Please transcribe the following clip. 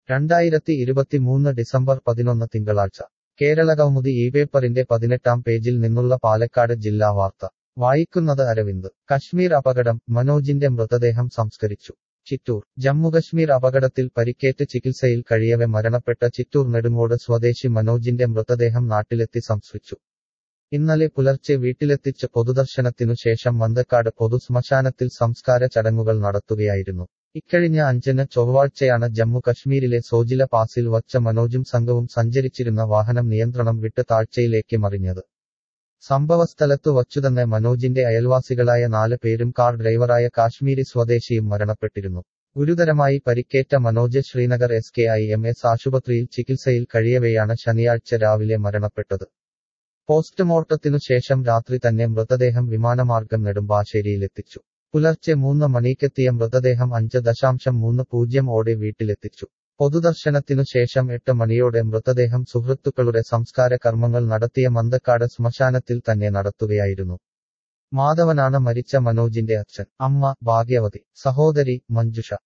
രണ്ടായിരത്തി ഇരുപത്തിമൂന്ന് ഡിസംബർ പതിനൊന്ന് തിങ്കളാഴ്ച കേരളകൗമുദി ഈ പേപ്പറിന്റെ പതിനെട്ടാം പേജിൽ നിന്നുള്ള പാലക്കാട് ജില്ലാ വാർത്ത വായിക്കുന്നത് അരവിന്ദ് കശ്മീർ അപകടം മനോജിന്റെ മൃതദേഹം സംസ്കരിച്ചു ചിറ്റൂർ ജമ്മുകശ്മീർ അപകടത്തിൽ പരിക്കേറ്റ് ചികിത്സയിൽ കഴിയവെ മരണപ്പെട്ട ചിറ്റൂർ നെടുങ്ങോട് സ്വദേശി മനോജിന്റെ മൃതദേഹം നാട്ടിലെത്തി സംസ്കരിച്ചു ഇന്നലെ പുലർച്ചെ വീട്ടിലെത്തിച്ച് പൊതുദർശനത്തിനു ശേഷം മന്തക്കാട് പൊതുശ്മശാനത്തിൽ സംസ്കാര ചടങ്ങുകൾ നടത്തുകയായിരുന്നു ഇക്കഴിഞ്ഞ അഞ്ചിന് ചൊവ്വാഴ്ചയാണ് ജമ്മു കശ്മീരിലെ സോജില പാസിൽ വച്ച മനോജും സംഘവും സഞ്ചരിച്ചിരുന്ന വാഹനം നിയന്ത്രണം വിട്ട് താഴ്ചയിലേക്ക് മറിഞ്ഞത് സംഭവസ്ഥലത്തു വച്ചുതന്നെ മനോജിന്റെ അയൽവാസികളായ നാല് പേരും കാർ ഡ്രൈവറായ കാശ്മീരി സ്വദേശിയും മരണപ്പെട്ടിരുന്നു ഗുരുതരമായി പരിക്കേറ്റ Manoj Srinagar S K I M S ആശുപത്രിയിൽ ചികിത്സയിൽ കഴിയവെയാണ് ശനിയാഴ്ച രാവിലെ മരണപ്പെട്ടത് പോസ്റ്റ്മോർട്ടത്തിനു ശേഷം രാത്രി തന്നെ മൃതദേഹം വിമാനമാർഗം നെടുമ്പാശ്ശേരിയിലെത്തിച്ചു പുലർച്ചെ മൂന്ന് മണിക്കെത്തിയ മൃതദേഹം അഞ്ച് ദശാംശം മൂന്ന് പൂജ്യം ഓടെ വീട്ടിലെത്തിച്ചു പൊതുദർശനത്തിനു ശേഷം എട്ട് മണിയോടെ മൃതദേഹം സുഹൃത്തുക്കളുടെ സംസ്കാര കർമ്മങ്ങൾ നടത്തിയ മന്തക്കാട് ശ്മശാനത്തിൽ തന്നെ നടത്തുകയായിരുന്നു മാധവനാണ് മരിച്ച മനോജിന്റെ അച്ഛൻ അമ്മ ഭാഗ്യവതി സഹോദരി മഞ്ജുഷ